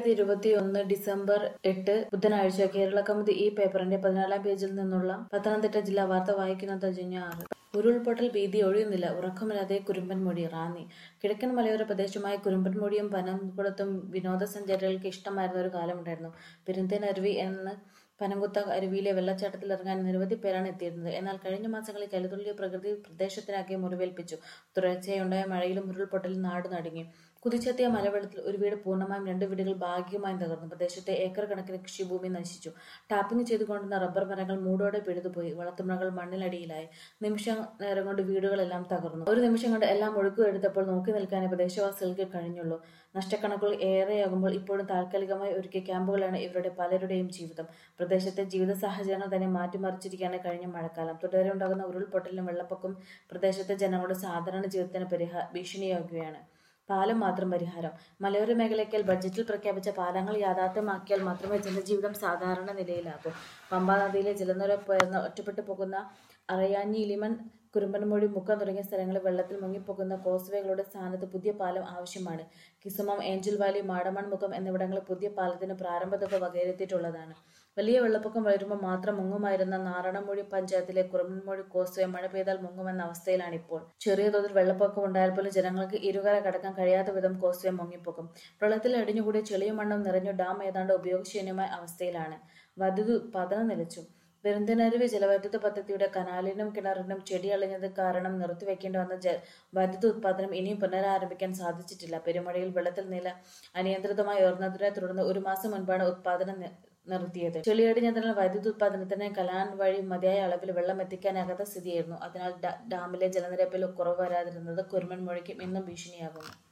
രണ്ടായിരത്തി ഇരുപത്തി ഒന്ന് ഡിസംബർ എട്ട് ബുധനാഴ്ച കേരള കൗമുദി ഈ പേപ്പറിന്റെ പതിനാലാം പേജിൽ നിന്നുള്ള പത്തനംതിട്ട ജില്ലാ വാർത്ത വായിക്കുന്നത് ജഞ്ഞ ആറ് ഉരുൾപൊട്ടൽ ഭീതി ഒഴിയുന്നില്ല ഉറക്കമില്ലാതെ കുരുമ്പൻമൊഴി റാന്നി കിഴക്കൻ മലയോര പ്രദേശമായ കുരുമ്പൻമൊഴിയും പനംകുളത്തും വിനോദസഞ്ചാരികൾക്ക് ഇഷ്ടമായിരുന്ന ഒരു കാലമുണ്ടായിരുന്നു പെരുന്തേനരുവി എന്ന് പനംകുത്ത അരുവിയിലെ വെള്ളച്ചാട്ടത്തിൽ ഇറങ്ങാൻ നിരവധി പേരാണ് എത്തിയിരുന്നത് എന്നാൽ കഴിഞ്ഞ മാസങ്ങളിൽ കലുതുള്ളിയ പ്രകൃതി പ്രദേശത്തിനാകെ മുറിവേൽപ്പിച്ചു തുടർച്ചയായുണ്ടായ മഴയിലും ഉരുൾപൊട്ടലും നാട് നടുങ്ങി കുതിച്ചെത്തിയ മലവെള്ളത്തിൽ ഒരു വീട് പൂർണ്ണമായും രണ്ട് വീടുകൾ ഭാഗികമായും തകർന്നു പ്രദേശത്തെ ഏക്കർ കണക്കിന് കൃഷിഭൂമി നശിച്ചു ടാപ്പിംഗ് ചെയ്തുകൊണ്ടിരുന്ന റബ്ബർ മരങ്ങൾ മൂടോടെ പിഴുതുപോയി വളർത്തുമൃഗങ്ങൾ മണ്ണിലടിയിലായി നിമിഷ നേരം കൊണ്ട് വീടുകളെല്ലാം തകർന്നു ഒരു നിമിഷം കൊണ്ട് എല്ലാം ഒഴുക്കും എടുത്തപ്പോൾ നോക്കി നിൽക്കാനേ പ്രദേശവാസികൾക്ക് കഴിഞ്ഞുള്ളൂ നഷ്ടക്കണക്കുകൾ ഏറെയാകുമ്പോൾ ഇപ്പോഴും താൽക്കാലികമായി ഒരുക്കിയ ക്യാമ്പുകളാണ് ഇവരുടെ പലരുടെയും ജീവിതം പ്രദേശത്തെ ജീവിത സാഹചര്യങ്ങൾ തന്നെ മാറ്റിമറിച്ചിരിക്കുകയാണ് കഴിഞ്ഞ മഴക്കാലം തുടരെ ഉണ്ടാകുന്ന ഉരുൾപൊട്ടലിനും വെള്ളപ്പൊക്കം പ്രദേശത്തെ ജനങ്ങളുടെ സാധാരണ ജീവിതത്തിന് പരിഹാ ഭീഷണിയാകുകയാണ് പാലം മാത്രം പരിഹാരം മലയോര മേഖലയ്ക്കൽ ബഡ്ജറ്റിൽ പ്രഖ്യാപിച്ച പാലങ്ങൾ യാഥാർത്ഥ്യമാക്കിയാൽ മാത്രമേ ജനജീവിതം സാധാരണ നിലയിലാകൂ പമ്പാ നദിയിലെ ജലനിരപ്പ് ഉയർന്ന് ഒറ്റപ്പെട്ടു പോകുന്ന അറയാഞ്ഞി ഇലിമൺ കുറുമ്പൻമൊഴി മുക്കം തുടങ്ങിയ സ്ഥലങ്ങളിൽ വെള്ളത്തിൽ മുങ്ങിപ്പോകുന്ന കോസ്വേകളുടെ സ്ഥാനത്ത് പുതിയ പാലം ആവശ്യമാണ് കിസുമം ഏഞ്ചൽ വാലി മാടമൺ മുഖം എന്നിവിടങ്ങളിൽ പുതിയ പാലത്തിന് പ്രാരംഭ തുക വകയിരുത്തിയിട്ടുള്ളതാണ് വലിയ വെള്ളപ്പൊക്കം വരുമ്പോൾ മാത്രം മുങ്ങുമായിരുന്ന നാറാണമൊഴി പഞ്ചായത്തിലെ കുറുമ്പൻമൊഴി കോസ്വേ മഴ പെയ്താൽ മുങ്ങുമെന്ന അവസ്ഥയിലാണ് ഇപ്പോൾ ചെറിയ തോതിൽ വെള്ളപ്പൊക്കം ഉണ്ടായാൽ പോലും ജനങ്ങൾക്ക് ഇരുകര കടക്കാൻ കഴിയാത്ത വിധം കോസ്വേ മുങ്ങിപ്പോകും പ്രളയത്തിൽ അടിഞ്ഞുകൂടിയ ചെളിയും മണ്ണും നിറഞ്ഞു ഡാം ഏതാണ്ട് ഉപയോഗശൂന്യമായ അവസ്ഥയിലാണ് വൈദ്യുതി ഉത്പാദനം നിലച്ചു പെരുന്തനരുവി ജലവൈദ്യുത പദ്ധതിയുടെ കനാലിനും കിണറിനും ചെടി അളിഞ്ഞത് കാരണം നിർത്തിവെക്കേണ്ടി വന്ന ജ വൈദ്യുത ഉത്പാദനം ഇനിയും പുനരാരംഭിക്കാൻ സാധിച്ചിട്ടില്ല പെരുമഴയിൽ വെള്ളത്തിൽ നില അനിയന്ത്രിതമായി ഉയർന്നതിനെ തുടർന്ന് ഒരു മാസം മുൻപാണ് ഉത്പാദനം നി- നിർത്തിയത് ചെളിയടിഞ്ഞതിനാൽ വൈദ്യുത ഉത്പാദനത്തിന് കലാൻ വഴി മതിയായ അളവിൽ വെള്ളം എത്തിക്കാനാകാത്ത സ്ഥിതിയായിരുന്നു അതിനാൽ ഡാ- ഡാമിലെ ജലനിരപ്പിൽ കുറവ് വരാതിരുന്നത് കുരുമൻമൊഴിക്കും ഇന്നും ഭീഷണിയാകുന്നു